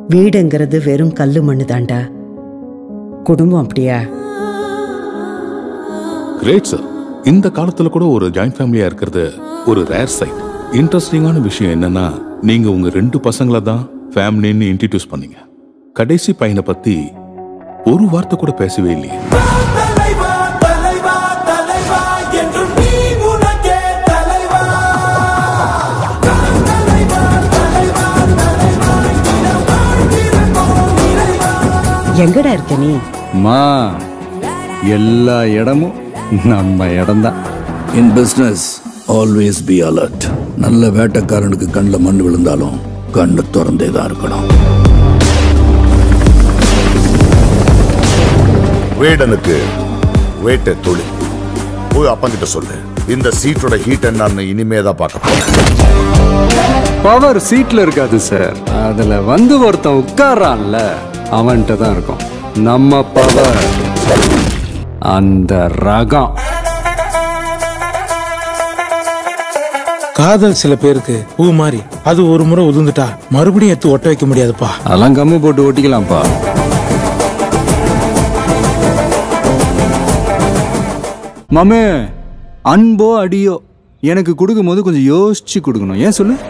வீடுங்கிறது வெறும் கல்லு மண்ணு தாண்டா குடும்பம் அப்படியா கிரேட் சார் இந்த காலத்துல கூட ஒரு ஜாயிண்ட் ஃபேமிலியா இருக்கிறது ஒரு ரேர் சைட் இன்ட்ரெஸ்டிங்கான விஷயம் என்னன்னா நீங்க உங்க ரெண்டு பசங்களை தான் ஃபேமிலின்னு இன்ட்ரடியூஸ் பண்ணீங்க கடைசி பையனை பத்தி ஒரு வார்த்தை கூட பேசவே இல்லையே தலைவா தலைவா தலைவா என்றும் நீ உனக்கே தலைவா எங்கடா இருக்க நீ மா எல்லா இடமும் நம்ம இடம்தான் in business always be alert நல்ல வேட்டைக்காரனுக்கு கண்ணில் மண் விழுந்தாலும் கண்ணு திறந்தே தான் இருக்கணும் வேடனுக்கு வேட்டை தொழில் போய் அப்பங்கிட்ட சொல்லு இந்த சீட்டோட ஹீட் என்னன்னு இனிமே தான் பார்க்க போறேன் பவர் சீட்ல இருக்காது சார் அதுல வந்து ஒருத்தன் உட்கார்றான்ல அவன்கிட்ட தான் இருக்கும் நம்ம பவர் அந்த ரகம் காதல் சில பேருக்கு பூ மாதிரி அது ஒரு முறை உதிர்ந்துட்டா மறுபடியும் எடுத்து ஒட்ட வைக்க முடியாதுப்பா அதெல்லாம் கம்மி போட்டு ஒட்டிக்கலாம்ப்பா மாமே அன்போ அடியோ எனக்கு கொடுக்கும்போது கொஞ்சம் யோசிச்சு கொடுக்கணும் ஏன் சொல்லு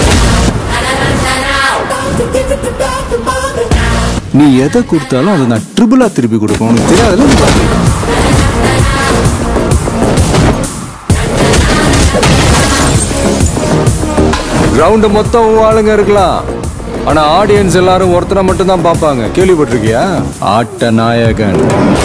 நீ எதை கொடுத்தாலும் அதை நான் ட்ரிபிளா திருப்பி கொடுப்பேன் உனக்கு தெரியாதுல்ல நீ பாரு. கிரவுண்ட் மொத்தம் உன் ஆளுங்க இருக்கலாம் ஆனா ஆடியன்ஸ் எல்லாரும் ஒருத்தனை மட்டும் தான் பார்ப்பாங்க கேள்விப்பட்டிருக்கியா ஆட்ட நாயகன்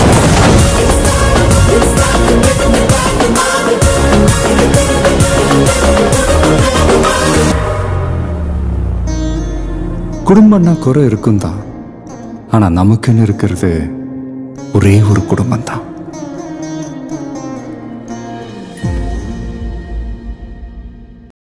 குடும்பம்னா குறை இருக்கும் தான் ஆனா நமக்குன்னு இருக்கிறது ஒரே ஒரு குடும்பம் தான்